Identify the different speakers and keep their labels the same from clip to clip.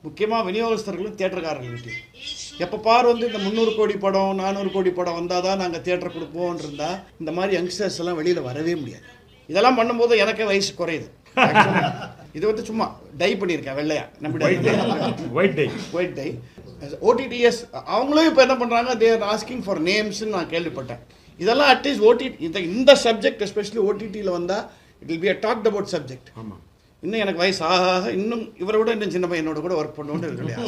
Speaker 1: முக்கியமாக விநியோகஸ்தர்களும் தியேட்டர்காரர்கள்ட்டையும் எப்போ பார் வந்து இந்த முந்நூறு கோடி படம் நானூறு கோடி படம் வந்தால் தான் நாங்கள் தியேட்டர் கொடுப்போம்னு இருந்தால் இந்த மாதிரி யங்ஸ்டர்ஸ் எல்லாம் வெளியில் வரவே முடியாது இதெல்லாம் பண்ணும்போது எனக்கே வயசு குறையுது Actually, இது வந்து சும்மா டை பண்ணியிருக்கேன் வெள்ளையா நம்ம
Speaker 2: white day
Speaker 1: white dye OTTs அவங்களும் இப்போ என்ன பண்ணுறாங்க தேர் ஆஸ்கிங் ஃபார் நேம்ஸ்னு நான் கேள்விப்பட்டேன் இதெல்லாம் அட்லீஸ்ட் ஓடி இந்த இந்த சப்ஜெக்ட் எஸ்பெஷலி ஓடிடியில் வந்தால் it will be a talked about subject
Speaker 2: ஆமாம்
Speaker 1: இன்னும் எனக்கு வயசு ஆக ஆக இன்னும் இவரை விட இன்னும் சின்ன பையனோட கூட ஒர்க் பண்ணணும்னு இருக்கு இல்லையா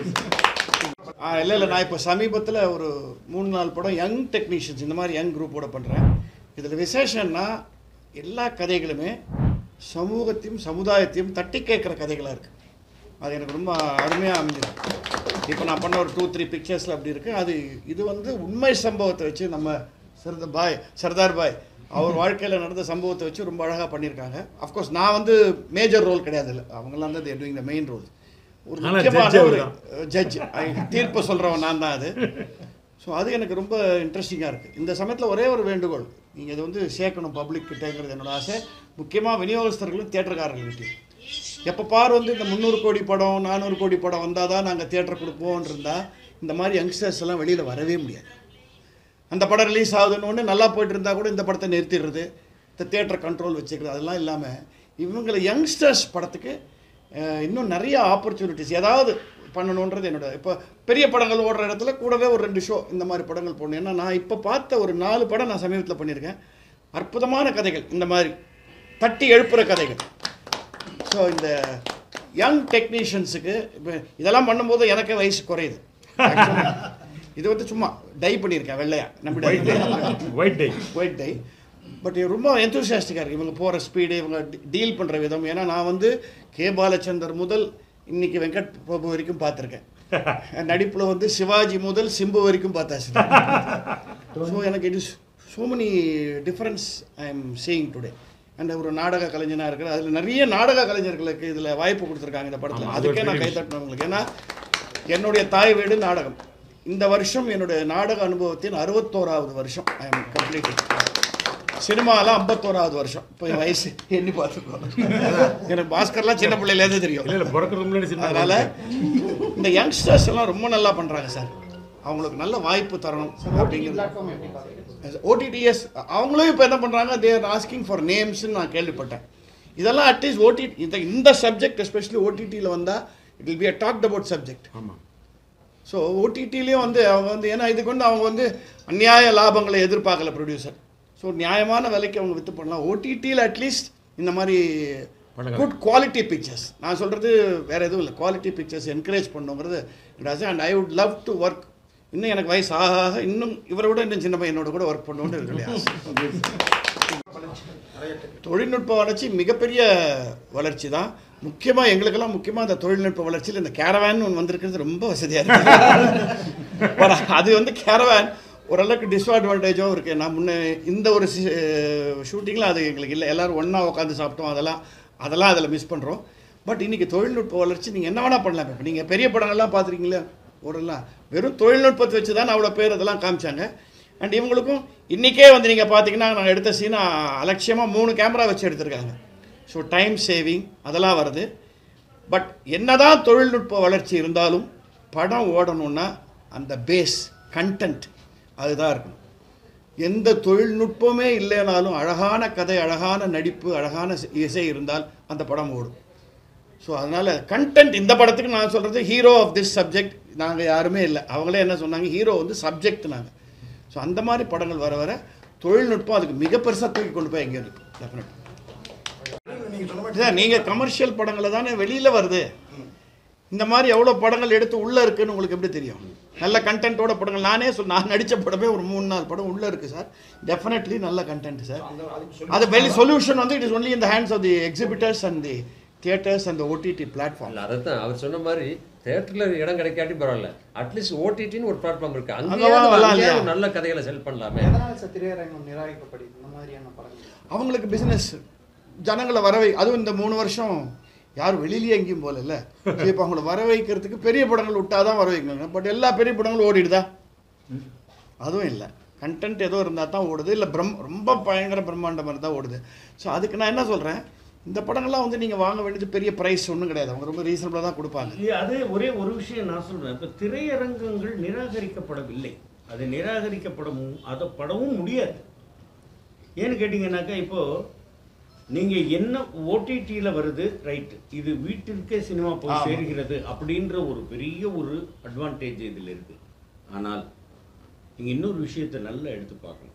Speaker 1: ஆ இல்லை இல்லை நான் இப்போ சமீபத்தில் ஒரு மூணு நாலு படம் யங் டெக்னீஷியன்ஸ் இந்த மாதிரி யங் குரூப்போட பண்ணுறேன் இதில் விசேஷம்னா எல்லா கதைகளுமே சமூகத்தையும் சமுதாயத்தையும் தட்டி கேட்குற கதைகளாக இருக்குது அது எனக்கு ரொம்ப அருமையாக அமைஞ்சது இப்போ நான் பண்ண ஒரு டூ த்ரீ பிக்சர்ஸில் அப்படி இருக்குது அது இது வந்து உண்மை சம்பவத்தை வச்சு நம்ம சர்த பாய் சர்தார் பாய் அவர் வாழ்க்கையில் நடந்த சம்பவத்தை வச்சு ரொம்ப அழகாக பண்ணியிருக்காங்க அஃப்கோர்ஸ் நான் வந்து மேஜர் ரோல் கிடையாது இல்லை அவங்களாம் தான் they're doing the main role ஒரு
Speaker 2: ஆனா
Speaker 1: முக்கியமான
Speaker 2: judge
Speaker 1: ஒரு
Speaker 2: அவர்தான்.
Speaker 1: ஜட்ஜ் தீர்ப்பு சொல்கிறவன் நான் தான் அது ஸோ அது எனக்கு ரொம்ப இன்ட்ரெஸ்டிங்காக இருக்குது இந்த சமயத்தில் ஒரே ஒரு வேண்டுகோள் நீங்கள் இது வந்து சேர்க்கணும் பப்ளிக் கிட்டேங்கிறது என்னோட ஆசை முக்கியமாக விநியோகஸ்தர்களும் தியேட்டர்காரர்கள்ட்டையும் எப்போ பார் வந்து இந்த முந்நூறு கோடி படம் நானூறு கோடி படம் வந்தால் தான் நாங்கள் தியேட்டர் கொடுப்போம்னு இருந்தால் இந்த மாதிரி யங்ஸ்டர்ஸ் எல்லாம் வெளியில் வரவே முடியாது அந்த படம் ரிலீஸ் ஆகுதுன்னு ஒன்று நல்லா போயிட்டு இருந்தால் கூட இந்த படத்தை நிறுத்திடுறது இந்த தியேட்டர் கண்ட்ரோல் வச்சுக்கிறது அதெல்லாம் இல்லாமல் இவங்களை யங்ஸ்டர்ஸ் படத்துக்கு அஹ், இன்னும் நிறைய ஆப்பர்ச்சுனிட்டிஸ் ஏதாவது பண்ணணுன்றது என்னோட இப்போ பெரிய படங்கள் ஓடுற இடத்துல கூடவே ஒரு ரெண்டு ஷோ இந்த மாதிரி படங்கள் போடணும் ஏன்னா நான் இப்போ பார்த்த ஒரு நாலு படம் நான் சமீபத்தில் பண்ணியிருக்கேன் அற்புதமான கதைகள் இந்த மாதிரி தட்டி எழுப்புற கதைகள் ஸோ இந்த யங் டெக்னீஷியன்ஸுக்கு இப்போ இதெல்லாம் பண்ணும்போது எனக்கே வயசு குறையுது Actually, இது வந்து சும்மா டை பண்ணியிருக்கேன் வெள்ளையா நம்ம
Speaker 2: white day
Speaker 1: white dye but ரொம்ப எந்தூசியாஸ்டிக்காக இருக்குது இவங்க போகிற ஸ்பீடு இவங்க டீல் பண்ணுற விதம் ஏன்னா நான் வந்து கே பாலச்சந்தர் முதல் இன்னைக்கு வெங்கட் பிரபு வரைக்கும் பார்த்துருக்கேன் நடிப்பில் வந்து சிவாஜி முதல் சிம்பு வரைக்கும் பார்த்தாச்சு ஸோ எனக்கு it is so many difference I am seeing today and ஒரு நாடக கலைஞனாக இருக்கிற அதில் நிறைய நாடக கலைஞர்களுக்கு இதில் வாய்ப்பு கொடுத்துருக்காங்க இந்த படத்தில்
Speaker 2: ஆமா, அது ஒரு
Speaker 1: அதுக்கே நான்
Speaker 2: பெரிய
Speaker 1: கைத்தட்டணும் உங்களுக்கு ஏன்னா என்னுடைய தாய் வீடு நாடகம் இந்த வருஷம் என்னுடைய நாடக அனுபவத்தின் அறுபத்தோராவது வருஷம் ஐ எம் கம்ப்ளீட்டட் சினிமாவில் ஐம்பத்தோராவது வருஷம் இப்போ என் வயசு எண்ணி பார்த்துக்கோ எனக்கு பாஸ்கர்லாம் சின்ன பிள்ளையிலேருந்து தெரியும்
Speaker 2: இல்லை இல்லை பிறக்கிறதுக்கு முன்னாடி சின்ன
Speaker 1: அதனால இந்த யங்ஸ்டர்ஸ் எல்லாம் ரொம்ப நல்லா பண்றாங்க சார் அவங்களுக்கு நல்ல வாய்ப்பு தரணும் அப்படிங்கிறது ஓடிடிஎஸ் அவங்களும் இப்போ என்ன பண்றாங்க தேர் ஆஸ்கிங் ஃபார் நேம்ஸ்னு நான் கேள்விப்பட்டேன் இதெல்லாம் அட்லீஸ்ட் ஓடி இந்த இந்த சப்ஜெக்ட் எஸ்பெஷலி ஓடிடியில் வந்தால் it will be a talked about subject
Speaker 2: ஆமாம்
Speaker 1: ஸோ ஓடிடிலையும் வந்து அவங்க வந்து ஏன்னா இதுக்கு வந்து அவங்க வந்து அநியாய லாபங்களை எதிர்பார்க்கல ப்ரொடியூசர் ஸோ நியாயமான விலைக்கு அவங்க விற்று பண்ணலாம் ஓடிடியில் அட்லீஸ்ட் இந்த மாதிரி
Speaker 2: பண்ணுங்க.
Speaker 1: குட் குவாலிட்டி பிக்சர்ஸ் நான் சொல்கிறது வேறு எதுவும் இல்லை குவாலிட்டி பிக்சர்ஸ் என்கரேஜ் பண்ணுங்கிறது and I would love to work இன்னும் எனக்கு வயசு ஆக ஆக இன்னும் இவரை விட இன்னும் சின்ன பையனோட கூட ஒர்க் பண்ணணும்னு இருக்கு இல்லையா தொழில்நுட்ப வளர்ச்சி மிகப்பெரிய வளர்ச்சி தான் முக்கியமாக எங்களுக்கெல்லாம் முக்கியமாக அந்த தொழில்நுட்ப வளர்ச்சியில் இந்த கேரவேன் ஒன்று வந்திருக்கிறது ரொம்ப வசதியாக இருக்கு But அது வந்து கேரவேன் ஓரளவுக்கு டிஸ்அட்வான்டேஜும் இருக்குது நான் முன்னே இந்த ஒரு ஷூட்டிங்கில் அது எங்களுக்கு இல்லை எல்லோரும் ஒன்றா உட்காந்து சாப்பிட்டோம் அதெல்லாம் அதெல்லாம் அதில் மிஸ் பண்ணுறோம் பட் இன்றைக்கி தொழில்நுட்ப வளர்ச்சி நீங்கள் என்ன வேணால் பண்ணலாம் இப்போ நீங்கள் பெரிய படங்கள்லாம் பார்த்துருக்கீங்களே ஓடலாம் வெறும் தொழில்நுட்பத்தை வச்சு தான் அவ்வளோ பேர் அதெல்லாம் காமிச்சாங்க அண்ட் இவங்களுக்கும் இன்றைக்கே வந்து நீங்கள் பார்த்தீங்கன்னா நாங்கள் எடுத்த சீனா அலட்சியமாக மூணு கேமரா வச்சு எடுத்திருக்காங்க ஸோ டைம் சேவிங் அதெல்லாம் வருது பட் என்னதான் தொழில்நுட்ப வளர்ச்சி இருந்தாலும் படம் ஓடணும்னா அந்த பேஸ் கண்டென்ட் அதுதான் இருக்கணும் எந்த தொழில்நுட்பமே இல்லைனாலும் அழகான கதை அழகான நடிப்பு அழகான இசை- இசை இருந்தால் அந்த படம் ஓடும் ஸோ அதனால் கண்டென்ட் இந்த படத்துக்கு நான் சொல்கிறது ஹீரோ ஆஃப் திஸ் சப்ஜெக்ட் நாங்கள் யாருமே இல்லை அவங்களே என்ன சொன்னாங்க ஹீரோ வந்து சப்ஜெக்ட் நாங்கள் ஸோ அந்த மாதிரி படங்கள் வர வர தொழில்நுட்பம் அதுக்கு மிக பெருசாக தூக்கி கொண்டு போய் எங்கே இருக்கு டெஃபினட் சார் நீங்கள் கமர்ஷியல் படங்களை தானே வெளியில் வருது இந்த மாதிரி எவ்வளோ படங்கள் எடுத்து உள்ளே இருக்குன்னு உங்களுக்கு எப்படி தெரியும் நல்ல கண்டென்ட்டோட படங்கள் நானே சொல் நான் நடித்த படமே ஒரு மூணு நாலு படம் உள்ளே இருக்குது சார் டெஃபினெட்லி நல்ல கண்டென்ட் சார் அது வெளி சொல்யூஷன் வந்து இட் இஸ் ஒன்லி இந்த hands of the exhibitors and the theatres and OTT platform
Speaker 3: இல்ல அதைத்தான் அவர் சொன்ன மாதிரி தேட்டர்ல இடம் கிடைக்காட்டி பரவாயில்ல அட்லீஸ்ட் ஓடிடின்னு ஒரு பிளாட்ஃபார்ம் இருக்கு
Speaker 1: அங்க
Speaker 3: அங்கேயாவது
Speaker 1: வரலாம்
Speaker 3: அங்கேயாவது
Speaker 1: இல்லையா?
Speaker 3: நல்ல கதைகளை செல் பண்ணலாமே
Speaker 4: எதனால சார் திரையரங்கம் நிராகரிக்கப்படுது இந்த மாதிரியான படங்கள்
Speaker 1: அவங்களுக்கு பிஸ்னஸ் ஜனங்களை வரவை அதுவும் இந்த மூணு வருஷம் யாரும் வெளியிலேயே எங்கேயும் போகல இப்போ அவங்கள வர வைக்கிறதுக்கு பெரிய படங்கள் விட்டால் தான் வர வைக்கணும் பட் எல்லா பெரிய படங்களும் ஓடிடுதா அதுவும் இல்லை கண்டென்ட் ஏதோ இருந்தால் தான் ஓடுது இல்லை பிரம் ரொம்ப பயங்கர பிரம்மாண்ட மாதிரி தான் ஓடுது ஸோ அதுக்கு நான் என்ன சொல்கிறேன் இந்த படங்கள்லாம் வந்து நீங்கள் வாங்க வேண்டியது பெரிய ப்ரைஸ் ஒன்றும் கிடையாது அவங்க ரொம்ப ரீசனபிளாக தான் கொடுப்பாங்க
Speaker 5: இது அது ஒரே ஒரு விஷயம் நான் சொல்றேன் இப்போ திரையரங்கங்கள் நிராகரிக்கப்படவில்லை அது நிராகரிக்கப்படும் அதை படவும் முடியாது ஏன்னு கேட்டிங்கன்னாக்கா இப்போ நீங்கள் என்ன ஓடிடியில் வருது ரைட் இது வீட்டிற்கே சினிமா போய்
Speaker 1: ஆமா.
Speaker 5: சேர்கிறது அப்படின்ற ஒரு பெரிய ஒரு அட்வான்டேஜ் இதில் இருக்குது ஆனால் நீங்கள் இன்னொரு விஷயத்தை நல்லா எடுத்து பார்க்கணும்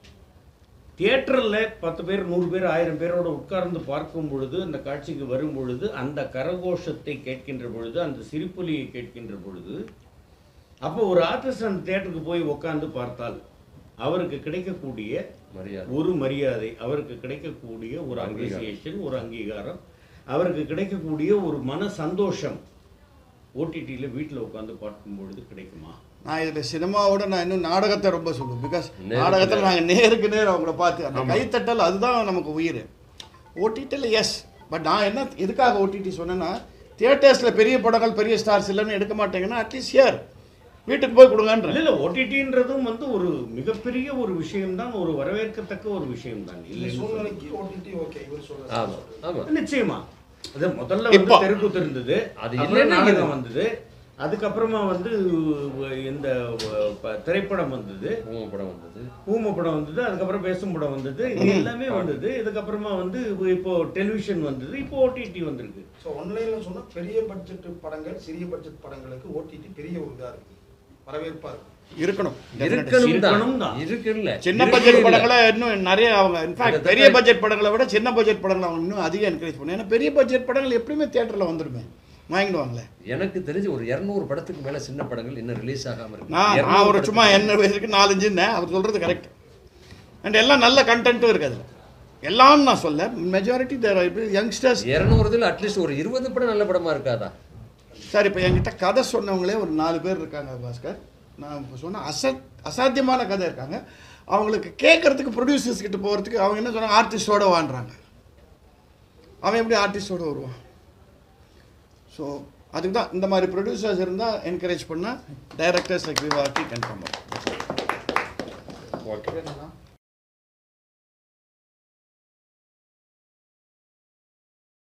Speaker 5: தியேட்டரில் பத்து பேர் நூறு பேர் ஆயிரம் பேரோட உட்கார்ந்து பார்க்கும் பொழுது அந்த காட்சிக்கு வரும் பொழுது அந்த கரகோஷத்தை கேட்கின்ற பொழுது அந்த சிரிப்பொலியை கேட்கின்ற பொழுது அப்போ ஒரு ஆர்டிஸ்ட் அந்த தியேட்டருக்கு போய் உட்கார்ந்து பார்த்தால் அவருக்கு கிடைக்கக்கூடிய
Speaker 3: மரியாதை
Speaker 5: ஒரு மரியாதை அவருக்கு கிடைக்கக்கூடிய ஒரு
Speaker 3: அங்கீகாரம்.
Speaker 5: அப்ரிசியேஷன் ஒரு அங்கீகாரம் அவருக்கு கிடைக்கக்கூடிய ஒரு மன சந்தோஷம் ஓடிடியில் வீட்டில் உட்காந்து பார்க்கும் பொழுது கிடைக்குமா
Speaker 1: நான் இதில் சினிமாவோட நான் இன்னும் நாடகத்தை ரொம்ப சொல்லுவேன் பிகாஸ்
Speaker 3: நேருக்கு
Speaker 1: நாடகத்தில்
Speaker 3: நேர்.
Speaker 1: நாங்கள் நேருக்கு நேர் அவங்கள பார்த்து அந்த கைத்தட்டல் அதுதான் நமக்கு உயிர் ஓடிடியில் எஸ் பட் நான் என்ன எதுக்காக ஓடிடி சொன்னேன்னா தியேட்டர்ஸில் பெரிய படங்கள் பெரிய ஸ்டார்ஸ் இல்லைன்னு எடுக்க மாட்டேங்கன்னா அட்லீஸ்ட் ஹியர் வீட்டுக்கு போய் கொடுங்கன்ற
Speaker 5: இல்ல இல்ல ஓடிடின்றதும் வந்து ஒரு மிகப்பெரிய ஒரு விஷயம்தான் ஒரு வரவேற்கத்தக்க ஒரு விஷயம்தான்
Speaker 4: இந்த
Speaker 5: இல்லைன்னு சொல்லல.
Speaker 4: சூழ்நிலைக்கு ஓடிடி ஓகே இவர் சொல்ற
Speaker 3: ஆமா ஆமா
Speaker 5: நிச்சயமா அது முதல்ல வந்து
Speaker 1: இப்போ.
Speaker 5: தெருக்கூத்து இருந்தது
Speaker 3: அது
Speaker 5: அப்புறம்
Speaker 3: இல்லைன்னா
Speaker 5: நாடகம்
Speaker 3: இது.
Speaker 5: வந்தது அதுக்கப்புறமா வந்து இந்த ப- திரைப்படம் வந்தது
Speaker 3: ஊம படம் வந்தது
Speaker 5: ஊம படம் வந்தது அதுக்கப்புறம் பேசும் படம் வந்தது இது எல்லாமே வந்தது இதுக்கப்புறமா வந்து இப்போ டெலிவிஷன் வந்தது இப்போ ஓடிடி வந்திருக்கு
Speaker 4: ஸோ ஒன்லைன்ல சொன்னா பெரிய பட்ஜெட் படங்கள் சிறிய பட்ஜெட் படங்களுக்கு ஓடிடி பெரிய ஒரு இதா இருக்கு வரவேற்பா இருக்கு
Speaker 1: இருக்கணும் definitely.
Speaker 3: இருக்கணும்
Speaker 5: இருக்கணும்
Speaker 3: தான்
Speaker 5: தான்.
Speaker 3: இருக்கு இல்ல
Speaker 1: சின்ன
Speaker 3: இருக்கு
Speaker 1: பட்ஜெட்
Speaker 3: இல்ல.
Speaker 1: படங்களை இன்னும் நிறைய அவங்க இன்ஃபேக்ட்
Speaker 3: கிட்டத்தட்ட-
Speaker 1: பெரிய பட்ஜெட் படங்களை விட சின்ன பட்ஜெட் படங்களை அவங்க இன்னும் அதிகம் என்கரேஜ் பண்ணும் ஏன்னா பெரிய பட்ஜெட் படங்கள் எப்படியுமே தியேட்டரில் வந்துருமே வாங்கிடுவாங்களே
Speaker 3: எனக்கு தெரிஞ்சு ஒரு 200 படத்துக்கு மேல சின்ன படங்கள் இன்னும் ரிலீஸ் ஆகாம இருக்கு
Speaker 1: நான்
Speaker 3: 200
Speaker 1: நான் ஒரு சும்மா
Speaker 3: படத்துக்கு
Speaker 1: என்ன வயசுக்கு நாலஞ்சு இருந்தேன் அவர் சொல்கிறது கரெக்ட் அண்ட் எல்லாம் நல்ல கண்டென்ட்டும் இருக்குது அதில் எல்லாம் நான் சொல்ல மெஜாரிட்டி தேர் யங்ஸ்டர்ஸ்
Speaker 3: 200 இதுல அட்லீஸ்ட் ஒரு இருபது படம் நல்ல படமா இருக்காதா
Speaker 1: சார் இப்போ என்கிட்ட கதை சொன்னவங்களே ஒரு நாலு பேர் இருக்காங்க பாஸ்கர் நான் இப்போ சொன்ன அச அசாத்தியமான கதை இருக்காங்க அவங்களுக்கு கேட்கறதுக்கு ப்ரொடியூசர்ஸ் கிட்ட போகிறதுக்கு அவங்க என்ன சொன்னாங்க ஆர்டிஸ்டோட வாண்டுறாங்க அவன் எப்படி ஆர்டிஸ்டோட வருவான் ஸோ அதுக்கு தான் இந்த மாதிரி ப்ரொடியூசர்ஸ் இருந்தால் என்கரேஜ் பண்ணால் டைரக்டர்ஸ் லைக் விவாக்கி கன்ஃபார்ம்
Speaker 3: ஓகே
Speaker 4: என்னன்னா